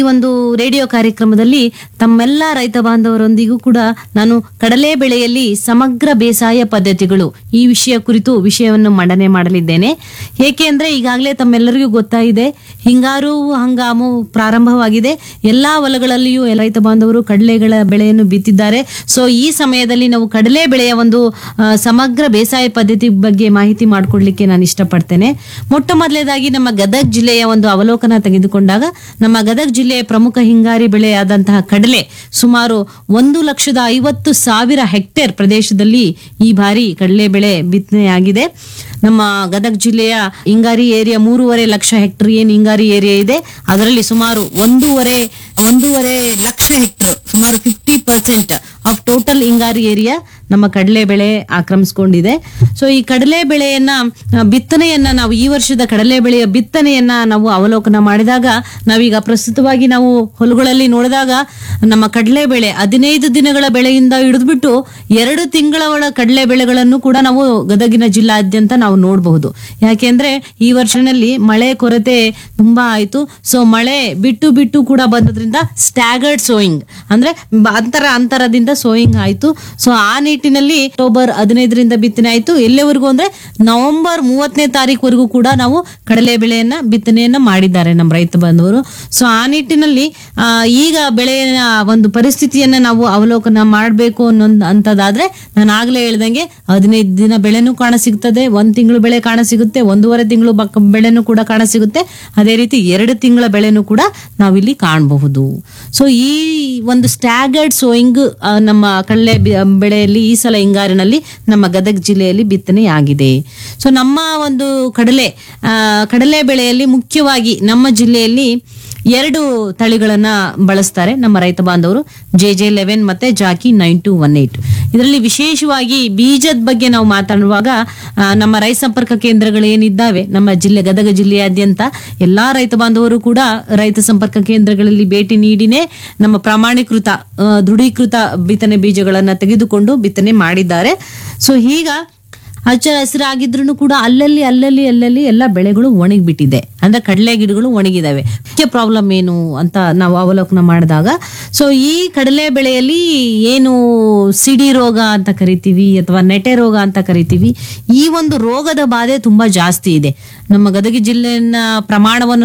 ಒಂದು ರೇಡಿಯೋ ಕಾರ್ಯಕ್ರಮದಲ್ಲಿ ತಮ್ಮೆಲ್ಲ ರೈತ ಬಾಂಧವರೊಂದಿಗೂ ಕೂಡ ನಾನು ಕಡಲೆ ಬೆಳೆಯಲ್ಲಿ ಸಮಗ್ರ ಬೇಸಾಯ ಪದ್ಧತಿಗಳು ಈ ವಿಷಯ ಕುರಿತು ವಿಷಯವನ್ನು ಮಂಡನೆ ಮಾಡಲಿದ್ದೇನೆ ಏಕೆ ಅಂದ್ರೆ ಈಗಾಗಲೇ ತಮ್ಮೆಲ್ಲರಿಗೂ ಗೊತ್ತಾಗಿದೆ ಹಿಂಗಾರು ಹಂಗಾಮು ಪ್ರಾರಂಭವಾಗಿದೆ ಎಲ್ಲಾ ಹೊಲಗಳಲ್ಲಿಯೂ ರೈತ ಬಾಂಧವರು ಕಡಲೆಗಳ ಬೆಳೆಯನ್ನು ಬಿತ್ತಿದ್ದಾರೆ ಸೊ ಈ ಸಮಯದಲ್ಲಿ ನಾವು ಕಡಲೆ ಬೆಳೆಯ ಒಂದು ಆ, ಸಮಗ್ರ ಬೇಸಾಯ ಪದ್ಧತಿ ಬಗ್ಗೆ ಮಾಹಿತಿ ಮಾಡಿಕೊಡ್ಲಿಕ್ಕೆ ನಾನು ಇಷ್ಟಪಡ್ತೇನೆ ಮೊಟ್ಟ ಮೊದಲನೇದಾಗಿ ನಮ್ಮ ಗದಗ್ ಜಿಲ್ಲೆಯ ಒಂದು ಅವಲೋಕನ ತೆಗೆದುಕೊಂಡಾಗ ನಮ್ಮ ಗದಗ್ ಜಿಲ್ಲೆಯ ಪ್ರಮುಖ ಹಿಂಗಾರಿ ಬೆಳೆಯಾದಂತಹ ಕಡಲೆ ಸುಮಾರು ಒಂದು ಲಕ್ಷದ ಐವತ್ತು ಸಾವಿರ ಹೆಕ್ಟೇರ್ ಪ್ರದೇಶದಲ್ಲಿ ಈ ಬಾರಿ ಕಡಲೆ ಬೆಳೆ ಬಿತ್ತನೆಯಾಗಿದೆ ನಮ್ಮ ಗದಗ್ ಜಿಲ್ಲೆಯ ಹಿಂಗಾರಿ ಏರಿಯಾ ಮೂರುವರೆ ಲಕ್ಷ ಹೆಕ್ಟರ್ ಏನ್ ಹಿಂಗಾರಿ ಏರಿಯಾ ಇದೆ ಅದರಲ್ಲಿ ಸುಮಾರು ಒಂದೂವರೆ ಒಂದೂವರೆ ಲಕ್ಷ ಹೆಕ್ಟರ್ ಸುಮಾರು ಫಿಫ್ಟಿ ಪರ್ಸೆಂಟ್ ಆಫ್ ಟೋಟಲ್ ಹಿಂಗಾರಿ ಏರಿಯಾ ನಮ್ಮ ಕಡಲೆ ಬೆಳೆ ಆಕ್ರಮಿಸ್ಕೊಂಡಿದೆ ಸೊ ಈ ಕಡಲೆ ಬೆಳೆಯನ್ನ ಆ, ಬಿತ್ತನೆಯನ್ನ ನಾವು ಈ ವರ್ಷದ ಕಡಲೆ ಬೆಳೆಯ ಬಿತ್ತನೆಯನ್ನ ನಾವು ಅವಲೋಕನ ಮಾಡಿದಾಗ ನಾವೀಗ ಪ್ರಸ್ತುತವಾಗಿ ನಾವು ಹೊಲಗಳಲ್ಲಿ ನೋಡಿದಾಗ ನಮ್ಮ ಕಡಲೆ ಬೆಳೆ ಹದಿನೈದು ದಿನಗಳ ಬೆಳೆಯಿಂದ ಹಿಡಿದ್ಬಿಟ್ಟು ಎರಡು ತಿಂಗಳ ಒಳ ಕಡಲೆ ಬೆಳೆಗಳನ್ನು ಕೂಡ ನಾವು ಗದಗಿನ ಜಿಲ್ಲಾದ್ಯಂತ ನಾವು ನೋಡಬಹುದು ಯಾಕೆಂದ್ರೆ ಈ ವರ್ಷನಲ್ಲಿ ಮಳೆ ಕೊರತೆ ತುಂಬಾ ಆಯ್ತು ಸೊ ಮಳೆ ಬಿಟ್ಟು ಬಿಟ್ಟು ಕೂಡ ಬಂದದ್ರಿಂದ ಸ್ಟ್ಯಾಗರ್ಡ್ ಸೋಯಿಂಗ್ ಅಂದ್ರೆ ಬ- ಅಂತರ ಅಂತರದಿಂದ ಸೋಯಿಂಗ್ ಆಯ್ತು ಸೊ ಆ ನಿಟ್ಟಿನಲ್ಲಿ ಅಕ್ಟೋಬರ್ ಹದಿನೈದರಿಂದ ಬಿತ್ತನೆ ಆಯ್ತು ಎಲ್ಲಿವರೆಗೂ ಅಂದ್ರೆ ನವೆಂಬರ್ ಮೂವತ್ತನೇ ತಾರೀಕುವರೆಗೂ ಕೂಡ ನಾವು ಕಡಲೆ ಬೆಳೆಯನ್ನ ಬಿತ್ತನೆಯನ್ನ ಮಾಡಿದ್ದಾರೆ ನಮ್ಮ ರೈತ ಬಂಧುವರು ಸೊ ಆ ನಿಟ್ಟಿನಲ್ಲಿ ಆ, ಈಗ ಬೆಳೆಯ ಒಂದು ಪರಿಸ್ಥಿತಿಯನ್ನ ನಾವು ಅವಲೋಕನ ಮಾಡಬೇಕು ಅನ್ನೊಂದು ಅಂತದಾದ್ರೆ ನಾನು ಆಗ್ಲೇ ಹೇಳ್ದಂಗೆ ಹದಿನೈದು ದಿನ ಬೆಳೆನೂ ಕಾಣ ಸಿಗ್ತದೆ ಒಂದ್ ತಿಂಗಳು ಬೆಳೆ ಕಾಣ ಸಿಗುತ್ತೆ ಒಂದೂವರೆ ತಿಂಗಳು ಬಕ್ ಬೆಳೆನೂ ಕೂಡ ಕಾಣ ಸಿಗುತ್ತೆ ಅದೇ ರೀತಿ ಎರಡು ತಿಂಗಳ ಬೆಳೆನೂ ಕೂಡ ನಾವಿಲ್ಲಿ ಕಾಣಬಹುದು ಸೊ ಈ ಒಂದು ಸ್ಟ್ಯಾಗರ್ಡ್ ಸೋಯಿಂಗ್ ನಮ್ಮ ಕಡಲೆ ಬಿ- ಬೆಳೆಯಲ್ಲಿ ಈ ಸಲ ಹಿಂಗಾರಿನಲ್ಲಿ ನಮ್ಮ ಗದಗ ಜಿಲ್ಲೆಯಲ್ಲಿ ಬಿತ್ತನೆಯಾಗಿದೆ ಸೊ ನಮ್ಮ ಒಂದು ಕಡಲೆ ಆ, ಕಡಲೆ ಬೆಳೆಯಲ್ಲಿ ಮುಖ್ಯವಾಗಿ ನಮ್ಮ ಜಿಲ್ಲೆಯಲ್ಲಿ ಎರಡು ತಳಿಗಳನ್ನ ಬಳಸ್ತಾರೆ ನಮ್ಮ ರೈತ ಬಾಂಧವರು ಜೆ ಜೆ ಲೆವೆನ್ ಮತ್ತೆ JAKI nine two one eight ಇದರಲ್ಲಿ ವಿಶೇಷವಾಗಿ ಬೀಜದ ಬಗ್ಗೆ ನಾವು ಮಾತಾಡುವಾಗ ಆ, ನಮ್ಮ ರೈತ ಸಂಪರ್ಕ ಕೇಂದ್ರಗಳು ಏನಿದ್ದಾವೆ ನಮ್ಮ ಜಿಲ್ಲೆ ಗದಗ ಜಿಲ್ಲೆಯಾದ್ಯಂತ ಎಲ್ಲಾ ರೈತ ಬಾಂಧವರು ಕೂಡ ರೈತ ಸಂಪರ್ಕ ಕೇಂದ್ರಗಳಲ್ಲಿ ಭೇಟಿ ನೀಡಿನೇ ನಮ್ಮ ಪ್ರಮಾಣೀಕೃತ ಆ, ದೃಢೀಕೃತ ಬಿತ್ತನೆ ಬೀಜಗಳನ್ನ ತೆಗೆದುಕೊಂಡು ಬಿತ್ತನೆ ಮಾಡಿದ್ದಾರೆ ಸೊ ಈಗ ಹಚ್ಚ ಹಸಿರಾಗಿದ್ರು ಕೂಡ ಅಲ್ಲಲ್ಲಿ ಅಲ್ಲಲ್ಲಿ ಅಲ್ಲಲ್ಲಿ ಎಲ್ಲ ಬೆಳೆಗಳು ಒಣಗಿಬಿಟ್ಟಿದೆ ಅಂದ್ರೆ ಕಡಲೆ ಗಿಡಗಳು ಒಣಗಿದಾವೆ ಮುಖ್ಯ ಪ್ರಾಬ್ಲಮ್ ಏನು ಅಂತ ನಾವು ಅವಲೋಕನ ಮಾಡಿದಾಗ ಸೊ ಈ ಕಡಲೆ ಬೆಳೆಯಲ್ಲಿ ಏನು ಸಿಡಿ ರೋಗ ಅಂತ ಕರಿತೀವಿ ಅಥವಾ ನೆಟೆ ರೋಗ ಅಂತ ಕರಿತೀವಿ ಈ ಒಂದು ರೋಗದ ಬಾಧೆ ತುಂಬಾ ಜಾಸ್ತಿ ಇದೆ ನಮ್ಮ ಗದಗ ಜಿಲ್ಲೆಯ ಪ್ರಮಾಣವನ್ನು